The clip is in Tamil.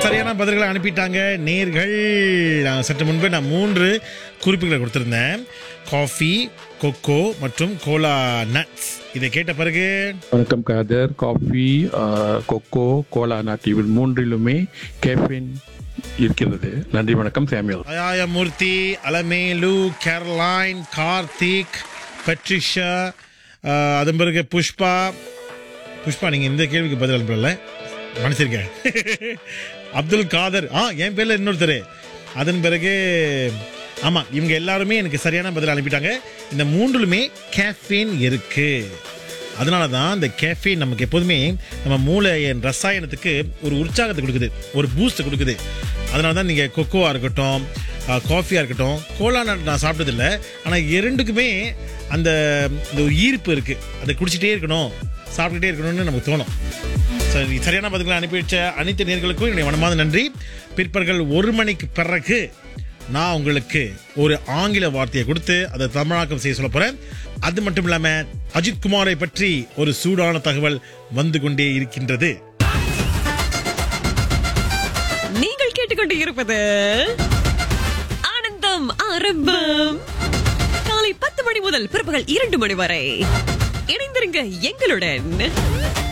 சரியான பதில்களை அனுப்பிட்டாங்க நேர்கள் நான் சற்று முன்பு நான் மூன்று குறிப்புகளை கொடுத்திருந்தேன் காஃபி கொக்கோ மற்றும் கோலா நட்ஸ் இதை கேட்ட பிறகு வணக்கம் Khader coffee ah, coca cola நாட் இவை மூன்றிலுமே கேஃபின் இருக்கிறது நன்றி வணக்கம் சாமியல் அயாயமூர்த்தி அலமேலு கேரளைன் கார்த்திக் பட்ரிஷா ஆஹ், அதன் பிறகு புஷ்பா புஷ்பா நீங்க இந்த கேள்விக்கு பதில் அனுப்பல மன்னிச்சிருக்கேன் அப்துல் காதர் ஆ என் பேர்ல இன்னொருத்தர் அதன் பிறகு ஆமா இவங்க எல்லாருமே எனக்கு சரியான பதில் அனுப்பிட்டாங்க இந்த மூன்றுலுமே கேஃபீன் இருக்கு அதனால தான் இந்த கேஃபீன் நமக்கு எப்போதுமே நம்ம மூளை ரசாயனத்துக்கு ஒரு உற்சாகத்தை கொடுக்குது ஒரு பூஸ்ட் கொடுக்குது அதனால தான் நீங்கள் கொக்கோவாக இருக்கட்டும் காஃபியாக இருக்கட்டும் கோலா நட் நான் சாப்பிட்டதில்ல ஆனால் இரண்டுக்குமே அந்த இந்த ஒரு ஈர்ப்பு இருக்குது அதை குடிச்சிட்டே இருக்கணும் சாப்பிட்டுட்டே இருக்கணும்னு நமக்கு தோணும் சரி சரியான பதில்களை அனுப்பி வச்ச அனைத்து நேர்களுக்கும் என்னுடைய மனமார்ந்த நன்றி பிற்பகல் ஒரு மணிக்கு பிறகு நான் உங்களுக்கு ஒரு ஆங்கில வார்த்தையை கொடுத்து அதை தமிழாக்கம் செய்ய சொல்ல போறேன் அது மட்டும் இல்லாம அஜித் குமாரை பற்றி ஒரு சூடான தகவல் வந்து கொண்டே இருக்கின்றது நீங்கள் கேட்டுக்கொண்டு இருப்பது ஆனந்தம் ஆரம்பம் காலை பத்து மணி முதல் பிற்பகல் இரண்டு மணி வரை இணைந்திருங்க எங்களுடன்